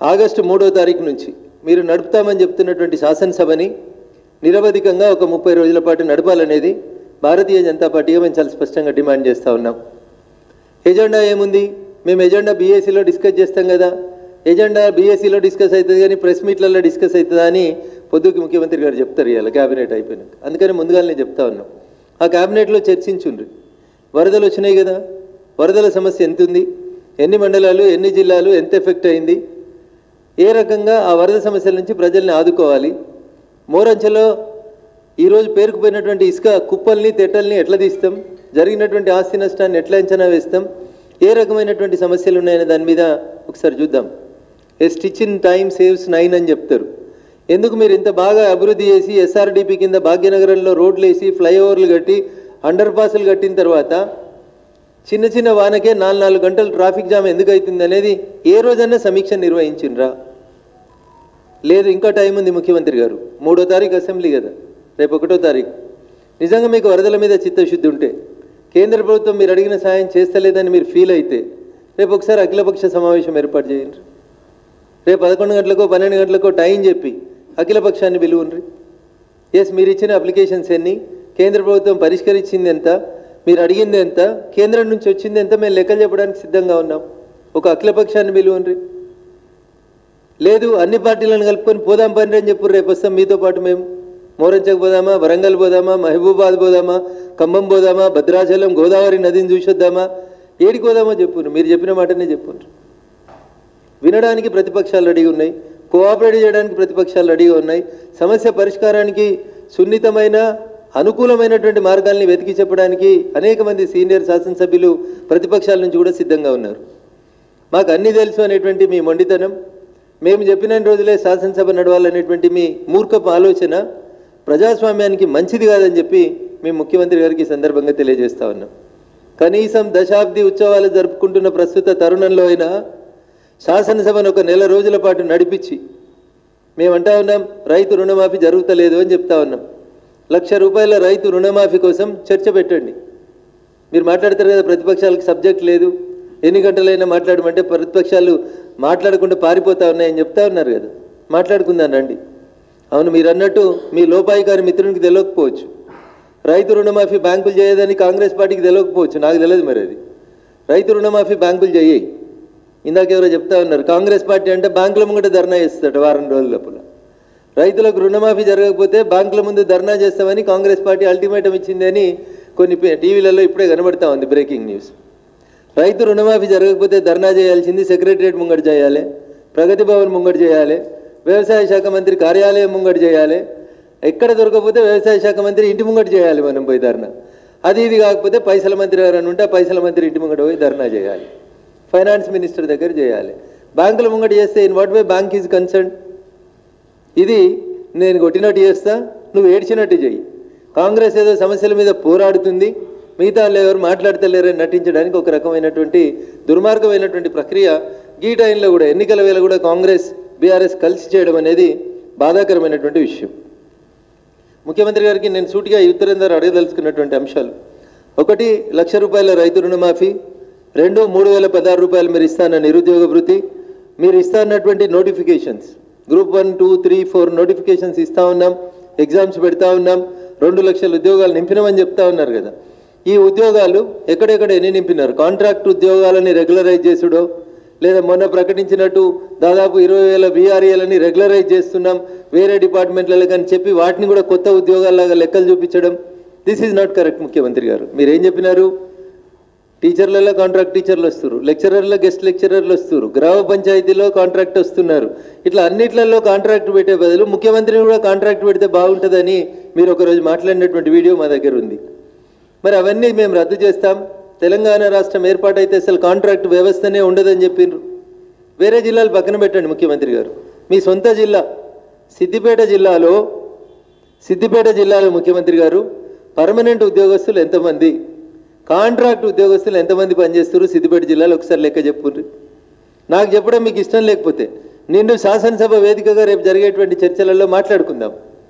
August మూడో తారీఖు నుంచి మీరు నడుపుతామని చెప్తున్నటువంటి శాసనసభని నిరవధికంగా ఒక ముప్పై రోజుల పాటు నడపాలనేది భారతీయ జనతా పార్టీగా మేము చాలా స్పష్టంగా డిమాండ్ చేస్తూ ఉన్నాం ఎజెండా ఏముంది మేము ఎజెండా బీఏసీలో డిస్కస్ చేస్తాం కదా ఎజెండా బీఏసీలో డిస్కస్ అవుతుంది కానీ ప్రెస్ మీట్లలో డిస్కస్ అవుతుందా అని పొద్దుకి ముఖ్యమంత్రి గారు చెప్తారు ఇవాళ క్యాబినెట్ అయిపోయినాక అందుకని ముందుగానే చెప్తా ఉన్నాం ఆ క్యాబినెట్లో చర్చించుండ్రి వరదలు వచ్చినాయి కదా వరదల సమస్య ఎంత ఉంది ఎన్ని మండలాలు ఎన్ని జిల్లాలు ఎంత ఎఫెక్ట్ అయింది ఏ రకంగా ఆ వరద సమస్యల నుంచి ప్రజల్ని ఆదుకోవాలి మోరంచెలో ఈరోజు పేరుకుపోయినటువంటి ఇసుక కుప్పల్ని తెట్టల్ని ఎట్లా తీస్తాం జరిగినటువంటి ఆస్తి నష్టాన్ని ఎట్లా అంచనా వేస్తాం ఏ రకమైనటువంటి సమస్యలు ఉన్నాయనే దాని మీద ఒకసారి చూద్దాం a stitch in time saves nine అని చెప్తారు ఎందుకు మీరు ఇంత బాగా అభివృద్ధి చేసి ఎస్ఆర్డిపి కింద భాగ్యనగరంలో రోడ్లు వేసి ఫ్లైఓవర్లు కట్టి అండర్ పాస్లు కట్టిన తర్వాత చిన్న చిన్న వానకే నాలుగు నాలుగు గంటలు ట్రాఫిక్ జామ్ ఎందుకు అవుతుంది అనేది ఏ రోజన్నా సమీక్ష నిర్వహించిండ్రా లేదు ఇంకా టైం ఉంది ముఖ్యమంత్రి గారు మూడో తారీఖు అసెంబ్లీ కదా రేపు ఒకటో తారీఖు నిజంగా మీకు వరదల మీద చిత్తశుద్ధి ఉంటే కేంద్ర ప్రభుత్వం మీరు అడిగిన సాయం చేస్తలేదని మీరు ఫీల్ అయితే రేపు ఒకసారి అఖిలపక్ష సమావేశం ఏర్పాటు చేయండి రేపు పదకొండు గంటలకో పన్నెండు గంటలకో టైం చెప్పి అఖిలపక్షాన్ని పిలువుండ్రి ఎస్ మీరు ఇచ్చిన అప్లికేషన్స్ ఎన్ని కేంద్ర ప్రభుత్వం పరిష్కరించింది ఎంత మీరు అడిగింది ఎంత కేంద్రం నుంచి వచ్చింది ఎంత మేము లెక్కలు చెప్పడానికి సిద్ధంగా ఉన్నాం ఒక అఖిలపక్షాన్ని పిలువుండ్రి లేదు అన్ని పార్టీలను కలుపుకొని పోదాం పని అని చెప్పు రేపు వస్తాం మీతో పాటు మేము మోరంచకు పోదామా వరంగల్ పోదామా మహబూబాద్ పోదామా ఖమ్మం పోదామా భద్రాచలం గోదావరి నదిని చూసొద్దామా ఏడికి పోదామో చెప్పు మీరు చెప్పిన మాటనే చెప్పుండ్రు వినడానికి ప్రతిపక్షాలు రెడీగా ఉన్నాయి కోఆపరేట్ చేయడానికి ప్రతిపక్షాలు రెడీగా ఉన్నాయి సమస్య పరిష్కారానికి సున్నితమైన అనుకూలమైనటువంటి మార్గాల్ని వెతికి చెప్పడానికి అనేక మంది సీనియర్ శాసనసభ్యులు ప్రతిపక్షాల నుంచి కూడా సిద్ధంగా ఉన్నారు మాకు అన్నీ తెలుసు అనేటువంటి మీ మొండితనం మేము చెప్పిన రోజులే శాసనసభ నడవాలనేటువంటి మీ మూర్ఖపు ఆలోచన ప్రజాస్వామ్యానికి మంచిది కాదని చెప్పి మేము ముఖ్యమంత్రి గారికి ఈ సందర్భంగా తెలియజేస్తా ఉన్నాం కనీసం దశాబ్ది ఉత్సవాలు జరుపుకుంటున్న ప్రస్తుత తరుణంలో అయినా శాసనసభను ఒక నెల రోజుల పాటు నడిపించి మేమంటా ఉన్నాం రైతు రుణమాఫీ జరుగుతలేదు అని చెప్తా ఉన్నాం లక్ష రూపాయల రైతు రుణమాఫీ కోసం చర్చ పెట్టండి మీరు మాట్లాడతారు కదా ప్రతిపక్షాలకు సబ్జెక్ట్ లేదు ఎన్ని గంటలైనా మాట్లాడమంటే ప్రతిపక్షాలు మాట్లాడకుండా పారిపోతా ఉన్నాయని చెప్తా ఉన్నారు కదా మాట్లాడుకుందాం రండి అవును మీరు అన్నట్టు మీ లోపాయికారి మిత్రునికి తెలియకపోవచ్చు రైతు రుణమాఫీ బ్యాంకులు చేయదని కాంగ్రెస్ పార్టీకి తెలియకపోవచ్చు నాకు తెలియదు మరి అది రైతు రుణమాఫీ బ్యాంకులు చేయి ఇందాక ఎవరో చెప్తా ఉన్నారు కాంగ్రెస్ పార్టీ అంటే బ్యాంకుల ముంగట ధర్నా చేస్తాడు వారం రోజుల లోపల రైతులకు రుణమాఫీ జరగకపోతే బ్యాంకుల ముందు ధర్నా చేస్తామని కాంగ్రెస్ పార్టీ అల్టిమేటం ఇచ్చింది అని కొన్ని పే- టీవీలలో ఇప్పుడే కనబడతా ఉంది బ్రేకింగ్ న్యూస్ రైతు రుణమాఫీ జరగకపోతే ధర్నా చేయాల్సింది సెక్రటరియట్ ముంగట చేయాలి ప్రగతి భవన్ ముంగట చేయాలి వ్యవసాయ శాఖ మంత్రి కార్యాలయం ముంగట చేయాలి ఎక్కడ దొరకకపోతే వ్యవసాయ శాఖ మంత్రి ఇంటి ముంగట చేయాలి మనం పోయి ధర్నా అది ఇది కాకపోతే పైసల మంత్రి గారు అని ఉంటే ఆ పైసల మంత్రి ఇంటి ముంగట పోయి ధర్నా చేయాలి ఫైనాన్స్ మినిస్టర్ దగ్గర చేయాలి బ్యాంకుల ముంగట చేస్తే in what way bank is concern ఇది నేను కొట్టినట్టు చేస్తా నువ్వు ఏడ్చినట్టు చెయ్యి కాంగ్రెస్ ఏదో సమస్యల మీద పోరాడుతుంది మిగతా వాళ్ళు ఎవరు మాట్లాడతలేరని నటించడానికి ఒక రకమైనటువంటి దుర్మార్గమైనటువంటి ప్రక్రియ ఈ టైంలో కూడా ఎన్నికల వేళ కూడా కాంగ్రెస్ బీఆర్ఎస్ కలిసి చేయడం అనేది బాధాకరమైనటువంటి విషయం ముఖ్యమంత్రి గారికి నేను సూటిగా ఈ ఉత్తరం ద్వారా అడగదలుచుకున్నటువంటి అంశాలు ఒకటి లక్ష రూపాయల రైతు రుణమాఫీ రెండు మూడు వేల పదహారు రూపాయలు మీరు ఇస్తాన నిరుద్యోగ భృతి మీరు ఇస్తానటువంటి notifications group one two three four notifications ఇస్తా ఉన్నాం ఎగ్జామ్స్ పెడతా ఉన్నాం రెండు లక్షల ఉద్యోగాలు నింపినామని చెప్తా ఉన్నారు కదా ఈ ఉద్యోగాలు ఎక్కడెక్కడ ఎన్ని నింపినారు కాంట్రాక్ట్ ఉద్యోగాలని రెగ్యులరైజ్ చేసుడో లేదా మొన్న ప్రకటించినట్టు దాదాపు ఇరవై వేల బీఆర్ఏలని రెగ్యులరైజ్ చేస్తున్నాం వేరే డిపార్ట్మెంట్లలో కానీ చెప్పి వాటిని కూడా కొత్త ఉద్యోగాల్లాగా లెక్కలు చూపించడం దిస్ ఈజ్ నాట్ కరెక్ట్ ముఖ్యమంత్రి గారు మీరు ఏం చెప్పినారు టీచర్లలో కాంట్రాక్ట్ టీచర్లు వస్తారు లెక్చరర్లో గెస్ట్ లెక్చరర్లు వస్తారు గ్రామ పంచాయతీలో కాంట్రాక్ట్ వస్తున్నారు ఇట్లా అన్నిట్లలో కాంట్రాక్ట్ పెట్టే బదులు ముఖ్యమంత్రిని కూడా కాంట్రాక్ట్ పెడితే బాగుంటుందని మీరు ఒకరోజు మాట్లాడినటువంటి వీడియో మా దగ్గర ఉంది మరి అవన్నీ మేము రద్దు చేస్తాం తెలంగాణ రాష్ట్రం ఏర్పాటైతే అసలు కాంట్రాక్ట్ వ్యవస్థనే ఉండదని చెప్పిండ్రు వేరే జిల్లాలు పక్కన పెట్టండి ముఖ్యమంత్రి గారు మీ సొంత జిల్లా సిద్దిపేట జిల్లాలో సిద్దిపేట జిల్లాలో ముఖ్యమంత్రి గారు పర్మనెంట్ ఉద్యోగస్తులు ఎంతమంది కాంట్రాక్ట్ ఉద్యోగస్తులు ఎంతమంది పనిచేస్తారు సిద్దిపేట జిల్లాలో ఒకసారి లెక్క చెప్పుర్రి నాకు చెప్పడం మీకు ఇష్టం లేకపోతే నిన్ను శాసనసభ వేదికగా రేపు జరిగేటువంటి చర్చలలో మాట్లాడుకుందాం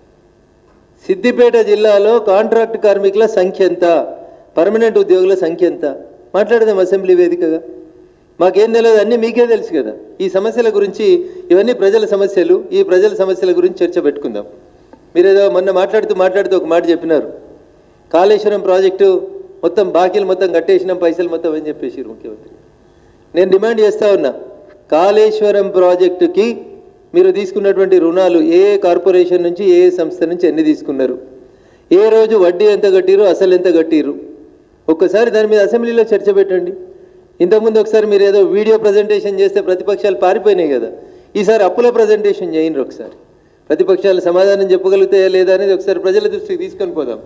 సిద్దిపేట జిల్లాలో కాంట్రాక్ట్ కార్మికుల సంఖ్య ఎంత పర్మనెంట్ ఉద్యోగుల సంఖ్య ఎంత మాట్లాడదాం అసెంబ్లీ వేదికగా మాకేం తెలియదు అన్నీ మీకే తెలుసు కదా ఈ సమస్యల గురించి ఇవన్నీ ప్రజల సమస్యలు ఈ ప్రజల సమస్యల గురించి చర్చ పెట్టుకుందాం మీరేదో మొన్న మాట్లాడుతూ మాట్లాడుతూ ఒక మాట చెప్పినారు కాళేశ్వరం ప్రాజెక్టు మొత్తం బాకీలు మొత్తం కట్టేసినాం పైసలు మొత్తం అని చెప్పేసి ముఖ్యమంత్రి నేను డిమాండ్ చేస్తా ఉన్నా కాళేశ్వరం ప్రాజెక్టుకి మీరు తీసుకున్నటువంటి రుణాలు ఏ ఏ కార్పొరేషన్ నుంచి ఏ ఏ సంస్థ నుంచి ఎన్ని తీసుకున్నారు ఏ రోజు వడ్డీ ఎంత కట్టిరు అసలు ఎంత కట్టిరు ఒక్కసారి దాని మీద అసెంబ్లీలో చర్చ పెట్టండి ఇంతకుముందు ఒకసారి మీరు ఏదో వీడియో ప్రజెంటేషన్ చేస్తే ప్రతిపక్షాలు పారిపోయినాయి కదా ఈసారి అప్పుల ప్రజెంటేషన్ చేయండి ఒకసారి ప్రతిపక్షాలు సమాధానం చెప్పగలుగుతాయా లేదా అనేది ఒకసారి ప్రజల దృష్టికి తీసుకొని పోదాం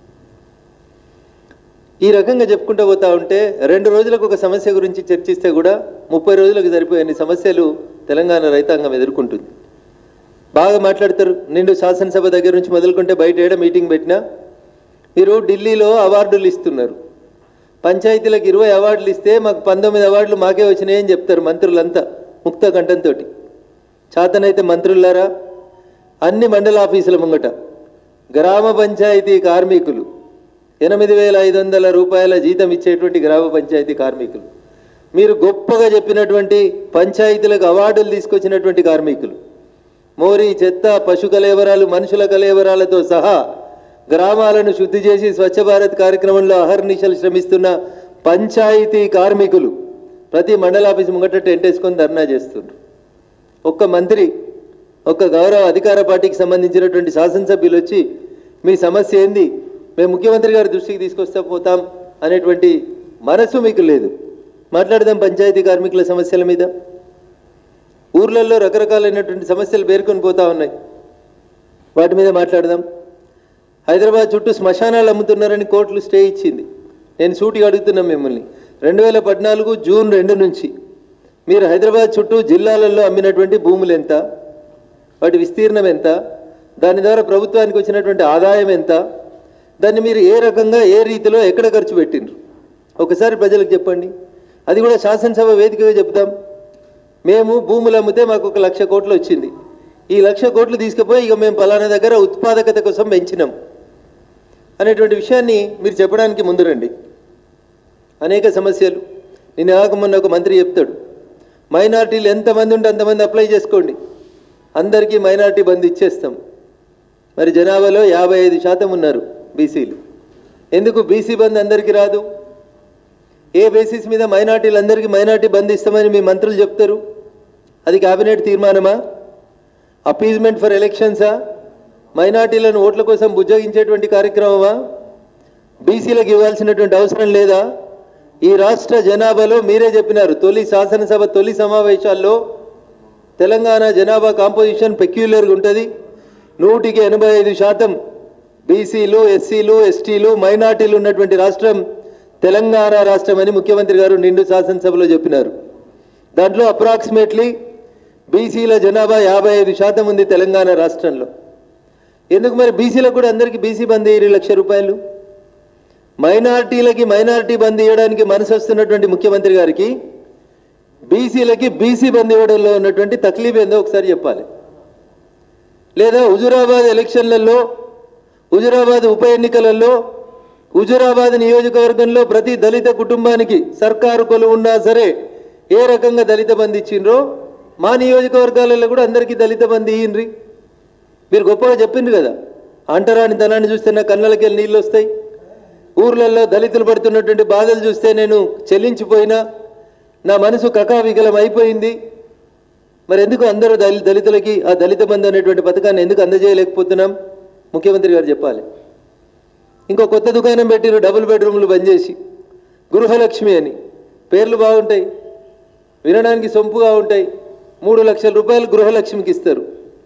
ఈ రకంగా చెప్పుకుంటూ పోతా ఉంటే రెండు రోజులకు ఒక సమస్య గురించి చర్చిస్తే కూడా ముప్పై రోజులకు సరిపోయే సమస్యలు తెలంగాణ రైతాంగం ఎదుర్కొంటుంది బాగా మాట్లాడతారు నిండు శాసనసభ దగ్గర నుంచి మొదలుకుంటే బయట ఏడ మీటింగ్ పెట్టినా మీరు ఢిల్లీలో అవార్డులు ఇస్తున్నారు పంచాయతీలకు ఇరవై అవార్డులు ఇస్తే మాకు పంతొమ్మిది అవార్డులు మాకే వచ్చినాయని చెప్తారు మంత్రులంతా ముక్త కంఠంతో చాతనైతే మంత్రులారా అన్ని మండల ఆఫీసుల ముంగట గ్రామ పంచాయతీ కార్మికులు ఎనిమిది వేల ఐదు వందల రూపాయల జీతం ఇచ్చేటువంటి గ్రామ పంచాయతీ కార్మికులు మీరు గొప్పగా చెప్పినటువంటి పంచాయతీలకు అవార్డులు తీసుకొచ్చినటువంటి కార్మికులు మోరీ చెత్త పశు కలేవరాలు మనుషుల కలేవరాలతో సహా గ్రామాలను శుద్ధి చేసి స్వచ్ఛ భారత్ కార్యక్రమంలో అహర్నిశలు శ్రమిస్తున్న పంచాయతీ కార్మికులు ప్రతి మండల ఆఫీస్ ముంగట టెంట్ వేసుకొని ధర్నా చేస్తున్నారు ఒక్క మంత్రి ఒక్క గౌరవ అధికార పార్టీకి సంబంధించినటువంటి శాసనసభ్యులు వచ్చి మీ సమస్య ఏంది మేము ముఖ్యమంత్రి గారి దృష్టికి తీసుకొస్తా పోతాం అనేటువంటి మనసు మీకు లేదు మాట్లాడదాం పంచాయతీ కార్మికుల సమస్యల మీద ఊర్లలో రకరకాలైనటువంటి సమస్యలు పేర్కొని పోతా ఉన్నాయి వాటి మీద మాట్లాడదాం హైదరాబాద్ చుట్టూ శ్మశానాలు అమ్ముతున్నారని కోర్టులు స్టే ఇచ్చింది నేను సూటిగా అడుగుతున్నా మిమ్మల్ని రెండు వేల పద్నాలుగు జూన్ రెండు నుంచి మీరు హైదరాబాద్ చుట్టూ జిల్లాలలో అమ్మినటువంటి భూములు ఎంత వాటి విస్తీర్ణం ఎంత దాని ద్వారా ప్రభుత్వానికి వచ్చినటువంటి ఆదాయం ఎంత దాన్ని మీరు ఏ రకంగా ఏ రీతిలో ఎక్కడ ఖర్చు పెట్టిండ్రు ఒకసారి ప్రజలకు చెప్పండి అది కూడా శాసనసభ వేదికగా చెప్తాం మేము భూములు అమ్మితే మాకు ఒక లక్ష కోట్లు వచ్చింది ఈ లక్ష కోట్లు తీసుకుపోయి ఇక మేము పలానా దగ్గర ఉత్పాదకత కోసం పెంచినాం అనేటువంటి విషయాన్ని మీరు చెప్పడానికి ముందు రండి అనేక సమస్యలు నేను ఆగమన్న ఒక మంత్రి చెప్తాడు మైనార్టీలు ఎంతమంది ఉంటే అంతమంది అప్లై చేసుకోండి అందరికీ మైనార్టీ బంద్ ఇచ్చేస్తాం మరి జనాభాలో యాభై ఐదు శాతం ఉన్నారు బీసీలు ఎందుకు బీసీ బంద్ అందరికీ రాదు ఏ బేసిస్ మీద మైనార్టీలందరికీ మైనార్టీ బంద్ ఇస్తామని మీ మంత్రులు చెప్తారు అది కేబినెట్ తీర్మానమా అపీజ్మెంట్ ఫర్ ఎలక్షన్సా మైనార్టీలను ఓట్ల కోసం బుజ్జగించేటువంటి కార్యక్రమమా బీసీలకు ఇవ్వాల్సినటువంటి అవసరం లేదా ఈ రాష్ట్ర జనాభాలో మీరే చెప్పినారు తొలి శాసనసభ తొలి సమావేశాల్లో తెలంగాణ జనాభా కాంపోజిషన్ పెక్యులర్గా ఉంటుంది నూటికి ఎనభై ఐదు శాతం బీసీలు ఎస్సీలు ఎస్టీలు మైనార్టీలు ఉన్నటువంటి రాష్ట్రం తెలంగాణ రాష్ట్రం అని ముఖ్యమంత్రి గారు నిండు శాసనసభలో చెప్పినారు దాంట్లో అప్రాక్సిమేట్లీ బీసీల జనాభా యాభై ఐదు శాతం ఉంది తెలంగాణ రాష్ట్రంలో ఎందుకు మరి బీసీలకు కూడా అందరికీ బీసీ బంద్ ఇరవై లక్ష రూపాయలు మైనార్టీలకి మైనార్టీ బంద్ ఇవ్వడానికి మనసు వస్తున్నటువంటి ముఖ్యమంత్రి గారికి బీసీలకి బీసీ బంద్ ఇవ్వడంలో ఉన్నటువంటి తక్లీఫ్ ఏందో ఒకసారి చెప్పాలి లేదా హుజురాబాద్ ఎలక్షన్లలో హుజురాబాద్ ఉప ఎన్నికలలో హుజురాబాద్ నియోజకవర్గంలో ప్రతి దళిత కుటుంబానికి సర్కారు కొలు ఉన్నా సరే ఏ రకంగా దళిత బంధు ఇచ్చిండ్రో మా నియోజకవర్గాలలో కూడా అందరికీ దళిత బంధు ఇయ్యండ్రి మీరు గొప్పగా చెప్పిండ్రు కదా అంటరాని ధనాన్ని చూస్తే నా కళ్ళకి వెళ్ళి నీళ్ళు వస్తాయి ఊర్లలో దళితులు పడుతున్నటువంటి బాధలు చూస్తే నేను చెల్లించిపోయినా నా మనసు కకావికలం అయిపోయింది మరి ఎందుకు అందరూ దళి దళితులకి ఆ దళిత బంధు అనేటువంటి పథకాన్ని ఎందుకు అందజేయలేకపోతున్నాం ముఖ్యమంత్రి గారు చెప్పాలి ఇంకో కొత్త దుకాణం పెట్టిరు డబుల్ బెడ్రూమ్లు బంద్ చేసి గృహలక్ష్మి అని పేర్లు బాగుంటాయి వినడానికి సొంపుగా ఉంటాయి మూడు లక్షల రూపాయలు గృహలక్ష్మికి ఇస్తారు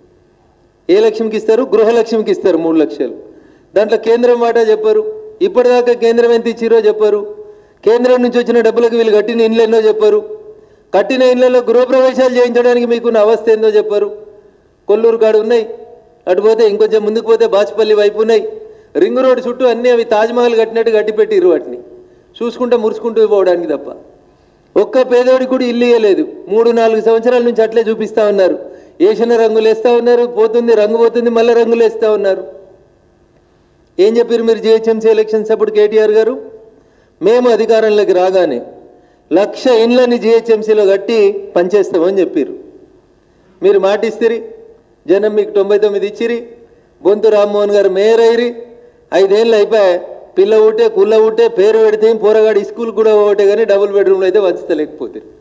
ఏ లక్ష్మికి ఇస్తారు గృహలక్ష్మికి ఇస్తారు మూడు లక్షలు దాంట్లో కేంద్రం వాటా చెప్పారు ఇప్పటిదాకా కేంద్రం ఎంత ఇచ్చిరో చెప్పారు కేంద్రం నుంచి వచ్చిన డబ్బులకు వీళ్ళు కట్టిన ఇండ్లు ఎన్నో చెప్పారు కట్టిన ఇళ్లలో గృహప్రవేశాలు చేయించడానికి మీకున్న అవస్థ ఏందో చెప్పారు కొల్లూరు కాడు ఉన్నాయి అటు పోతే ఇంకొంచెం ముందుకు పోతే బాచుపల్లి వైపు ఉన్నాయి రింగ్ రోడ్ చుట్టూ అన్నీ అవి తాజ్మహల్ కట్టినట్టు కట్టి పెట్టిర్రు వాటిని చూసుకుంటూ మురుసుకుంటూ పోవడానికి తప్ప ఒక్క పేదోడికి కూడా ఇల్లు ఇవ్వలేదు మూడు నాలుగు సంవత్సరాల నుంచి అట్లే చూపిస్తా ఉన్నారు వేసిన రంగులు వేస్తా ఉన్నారు పోతుంది రంగు పోతుంది మళ్ళీ రంగులు వేస్తా ఉన్నారు ఏం చెప్పారు మీరు జిహెచ్ఎంసీ ఎలక్షన్స్ అప్పుడు కేటీఆర్ గారు మేము అధికారంలోకి రాగానే లక్ష ఇండ్లని జిహెచ్ఎంసీలో కట్టి పనిచేస్తామని చెప్పారు మీరు మాటిస్తిరి జనం మీకు తొంభై తొమ్మిది ఇచ్చిరి బొంతు రామ్మోహన్ గారు మేయర్ అయ్యి ఐదేళ్ళు అయిపోయాయి పిల్ల ఊటే కుల్ల ఊటే పేరు పెడితే పోరగాడు స్కూల్ కూడా ఒకటే కానీ డబుల్ బెడ్రూమ్లో అయితే వంచలేకపోతే